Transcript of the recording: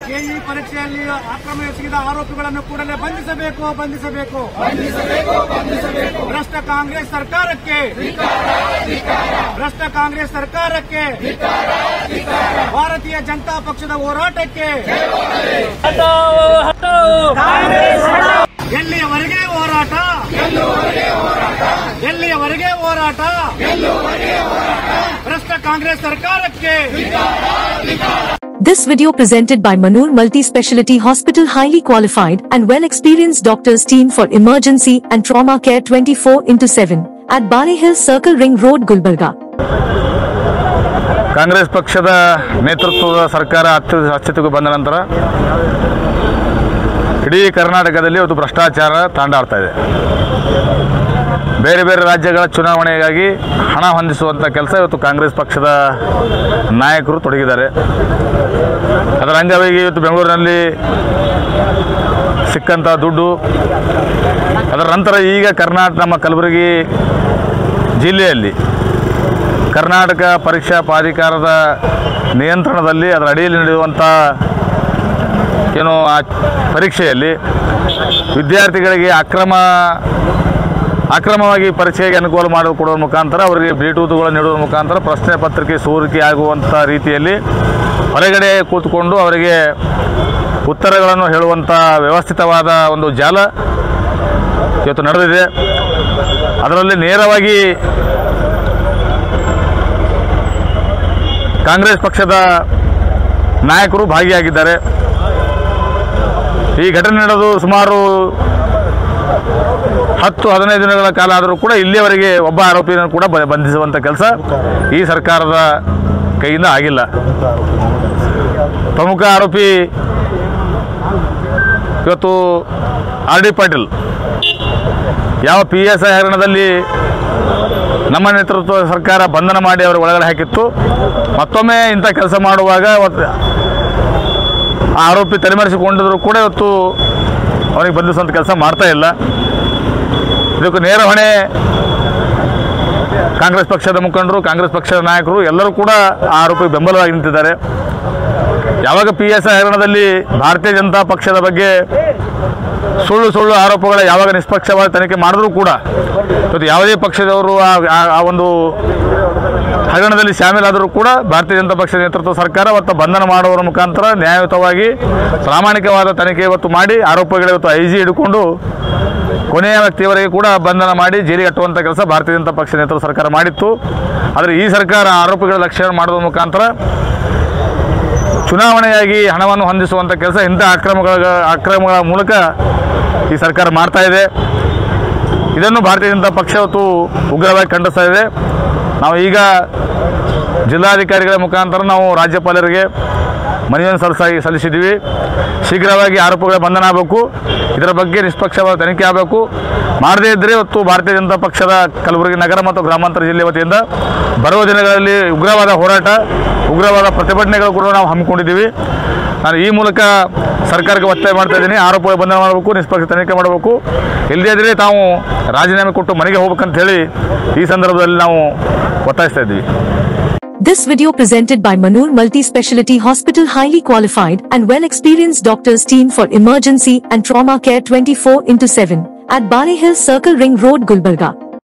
ಕೆಇ ಪರೀಕ್ಷೆಯಲ್ಲಿ ಅಕ್ರಮ ಎಸಗಿದ ಆರೋಪಿಗಳನ್ನು ಕೂಡಲೇ ಬಂಧಿಸಬೇಕು ಬಂಧಿಸಬೇಕು ಭ್ರಷ್ಟ ಕಾಂಗ್ರೆಸ್ ಸರ್ಕಾರಕ್ಕೆ ಭ್ರಷ್ಟ ಕಾಂಗ್ರೆಸ್ ಸರ್ಕಾರಕ್ಕೆ ಭಾರತೀಯ ಜನತಾ ಪಕ್ಷದ ಹೋರಾಟಕ್ಕೆ ಎಲ್ಲಿಯವರೆಗೆ ಹೋರಾಟ ಎಲ್ಲಿಯವರೆಗೆ ಹೋರಾಟ ಭ್ರಷ್ಟ ಕಾಂಗ್ರೆಸ್ ಸರ್ಕಾರಕ್ಕೆ This video presented by Manur Multi-Speciality Hospital highly qualified and well-experienced doctors team for emergency and trauma care 24 into 7 at Bari Hill Circle Ring Road, Gulbarga. Congress ಪಕ್ಷದ ನೇತೃತ್ವದ ಸರ್ಕಾರ ಅಸ್ತಿ- ಅಸ್ತಿತ್ವಕ್ಕೆ ಬಂದ ನಂತರ ಇಡೀ ಕರ್ನಾಟಕದಲ್ಲಿ ಇವತ್ತು ಭ್ರಷ್ಟಾಚಾರ ತಾಂಡಾಡ್ತಾ ಇದೆ ಬೇರೆ ಬೇರೆ ರಾಜ್ಯಗಳ ಚುನಾವಣೆಗಾಗಿ ಹಣ ಹೊಂದಿಸುವಂಥ ಕೆಲಸ ಇವತ್ತು ಕಾಂಗ್ರೆಸ್ ಪಕ್ಷದ ನಾಯಕರು ತೊಡಗಿದ್ದಾರೆ ಅದರ ಅಂಗವಾಗಿ ಇವತ್ತು ಬೆಂಗಳೂರಿನಲ್ಲಿ ಸಿಕ್ಕಂಥ ದುಡ್ಡು ಅದರ ನಂತರ ಈಗ ಕರ್ನಾಟಕ ನಮ್ಮ ಕಲಬುರಗಿ ಜಿಲ್ಲೆಯಲ್ಲಿ ಕರ್ನಾಟಕ ಪರೀಕ್ಷಾ ಪ್ರಾಧಿಕಾರದ ನಿಯಂತ್ರಣದಲ್ಲಿ ಅದರ ಅಡಿಯಲ್ಲಿ ನಡೆಯುವಂಥ ಏನು ಆ ಪರೀಕ್ಷೆಯಲ್ಲಿ ವಿದ್ಯಾರ್ಥಿಗಳಿಗೆ ಅಕ್ರಮ ಅಕ್ರಮವಾಗಿ ಪರೀಕ್ಷೆಗೆ ಅನುಕೂಲ ಮಾಡಿಕೊಡುವ ಮುಖಾಂತರ ಅವರಿಗೆ ಬ್ಲೂಟೂತ್ಗಳನ್ನು ನೀಡುವ ಮುಖಾಂತರ ಪ್ರಶ್ನೆ ಪತ್ರಿಕೆ ಸೋರಿಕೆ ಆಗುವಂಥ ರೀತಿಯಲ್ಲಿ ಹೊರಗಡೆ ಕೂತ್ಕೊಂಡು ಅವರಿಗೆ ಉತ್ತರಗಳನ್ನು ಹೇಳುವಂಥ ವ್ಯವಸ್ಥಿತವಾದ ಒಂದು ಜಾಲ ಇವತ್ತು ನಡೆದಿದೆ ಅದರಲ್ಲಿ ನೇರವಾಗಿ ಕಾಂಗ್ರೆಸ್ ಪಕ್ಷದ ನಾಯಕರು ಭಾಗಿಯಾಗಿದ್ದಾರೆ ಈ ಘಟನೆ ನಡೆದು ಸುಮಾರು ಹತ್ತು ಹದಿನೈದು ದಿನಗಳ ಕಾಲ ಆದರೂ ಕೂಡ ಇಲ್ಲಿಯವರೆಗೆ ಒಬ್ಬ ಆರೋಪಿಯನ್ನು ಕೂಡ ಬ- ಬಂಧಿಸುವಂಥ ಕೆಲಸ ಈ ಸರ್ಕಾರದ ಕೈಯಿಂದ ಆಗಿಲ್ಲ ಪ್ರಮುಖ ಆರೋಪಿ ಇವತ್ತು ಆರ್ ಡಿ ಪಾಟೀಲ್ ಯಾವ ಪಿ ಎಸ್ ಐ ಹಗರಣದಲ್ಲಿ ನಮ್ಮ ನೇತೃತ್ವದ ಸರ್ಕಾರ ಬಂಧನ ಮಾಡಿ ಅವರ ಒಳಗಡೆ ಹಾಕಿತ್ತು ಮತ್ತೊಮ್ಮೆ ಇಂಥ ಕೆಲಸ ಮಾಡುವಾಗ ಅವತ್ತು ಆ ಆರೋಪಿ ತಲೆಮರೆಸಿಕೊಂಡಿದ್ರು ಕೂಡ ಇವತ್ತು ಅವನಿಗೆ ಬಂಧಿಸುವಂಥ ಕೆಲಸ ಮಾಡ್ತಾ ಇಲ್ಲ ಇದಕ್ಕೆ ನೇರ ಹೊಣೆ ಕಾಂಗ್ರೆಸ್ ಪಕ್ಷದ ಮುಖಂಡರು ಕಾಂಗ್ರೆಸ್ ಪಕ್ಷದ ನಾಯಕರು ಎಲ್ಲರೂ ಕೂಡ ಆ ಆರೋಪಿಗೆ ಬೆಂಬಲವಾಗಿ ನಿಂತಿದ್ದಾರೆ ಯಾವಾಗ ಪಿ ಎಸ್ ಐ ಹಗರಣದಲ್ಲಿ ಭಾರತೀಯ ಜನತಾ ಪಕ್ಷದ ಬಗ್ಗೆ ಸುಳ್ಳು ಸುಳ್ಳು ಆರೋಪಗಳ ಯಾವಾಗ ನಿಷ್ಪಕ್ಷವಾದ ತನಿಖೆ ಮಾಡಿದ್ರೂ ಕೂಡ ಇವತ್ತು ಯಾವುದೇ ಪಕ್ಷದವರು ಆ- ಆ- ಆ ಒಂದು ಹಗರಣದಲ್ಲಿ ಶಾಮೀಲಾದರೂ ಕೂಡ ಭಾರತೀಯ ಜನತಾ ಪಕ್ಷದ ನೇತೃತ್ವ ಸರ್ಕಾರ ಇವತ್ತು ಬಂಧನ ಮಾಡುವ ಮುಖಾಂತರ ನ್ಯಾಯಯುತವಾಗಿ ಪ್ರಾಮಾಣಿಕವಾದ ತನಿಖೆ ಇವತ್ತು ಮಾಡಿ ಆರೋಪಿಗಳು ಇವತ್ತು ಐ ಜಿ ಹಿಡ್ಕೊಂಡು ಕೊನೆಯ ವ್ಯಕ್ತಿಯವರೆಗೆ ಕೂಡ ಬಂಧನ ಮಾಡಿ ಜೈಲಿಗೆ ಕಟ್ಟುವಂಥ ಕೆಲಸ ಭಾರತೀಯ ಜನತಾ ಪಕ್ಷ ನೇತೃತ್ವ ಸರ್ಕಾರ ಮಾಡಿತ್ತು ಆದರೆ ಈ ಸರ್ಕಾರ ಆರೋಪಿಗಳ ಲಕ್ಷ್ಯ ಮಾಡುವ ಮುಖಾಂತರ ಚುನಾವಣೆಯಾಗಿ ಹಣವನ್ನು ಹೊಂದಿಸುವಂಥ ಕೆಲಸ ಇಂಥ ಅಕ್ರಮಗಳ ಅಕ್ರಮಗಳ ಮೂಲಕ ಈ ಸರ್ಕಾರ ಮಾಡ್ತಾ ಇದೆ ಇದನ್ನು ಭಾರತೀಯ ಜನತಾ ಪಕ್ಷ ಇವತ್ತು ಉಗ್ರವಾಗಿ ಖಂಡಿಸ್ತಾ ಇದೆ ನಾವು ಈಗ ಜಿಲ್ಲಾಧಿಕಾರಿಗಳ ಮುಖಾಂತರ ನಾವು ರಾಜ್ಯಪಾಲರಿಗೆ ಮನವಿಯನ್ನು ಸಲ್ಲಿಸಾಗಿ ಸಲ್ಲಿಸಿದ್ದೀವಿ ಶೀಘ್ರವಾಗಿ ಆರೋಪಗಳ ಬಂಧನ ಆಗಬೇಕು ಇದರ ಬಗ್ಗೆ ನಿಷ್ಪಕ್ಷವಾದ ತನಿಖೆ ಆಗಬೇಕು ಮಾಡದೇ ಇದ್ದರೆ ಇವತ್ತು ಭಾರತೀಯ ಜನತಾ ಪಕ್ಷದ ಕಲಬುರಗಿ ನಗರ ಮತ್ತು ಗ್ರಾಮಾಂತರ ಜಿಲ್ಲೆ ವತಿಯಿಂದ ಬರುವ ದಿನಗಳಲ್ಲಿ ಉಗ್ರವಾದ ಹೋರಾಟ ಉಗ್ರವಾದ ಪ್ರತಿಭಟನೆಗಳು ಕೂಡ ನಾವು ಹಮ್ಮಿಕೊಂಡಿದ್ದೀವಿ ನಾನು ಈ ಮೂಲಕ ಸರ್ಕಾರಕ್ಕೆ ಒತ್ತಾಯ ಮಾಡ್ತಾ ಇದ್ದೀನಿ ಆರೋಪ ಬಂಧನ ಮಾಡಬೇಕು ನಿಷ್ಪಕ್ಷ ತನಿಖೆ ಮಾಡಬೇಕು ಇಲ್ಲದೇ ಇದ್ದರೆ ತಾವು ರಾಜೀನಾಮೆ ಕೊಟ್ಟು ಮನೆಗೆ ಹೋಗ್ಬೇಕಂತ ಹೇಳಿ ಈ ಸಂದರ್ಭದಲ್ಲಿ ನಾವು ಒತ್ತಾಯಿಸ್ತಾ ಇದ್ದೀವಿ This video presented by Manur Multi-Speciality Hospital highly qualified and well-experienced doctors team for emergency and trauma care 24 into 7 at Bari Hill Circle Ring Road, Gulbarga.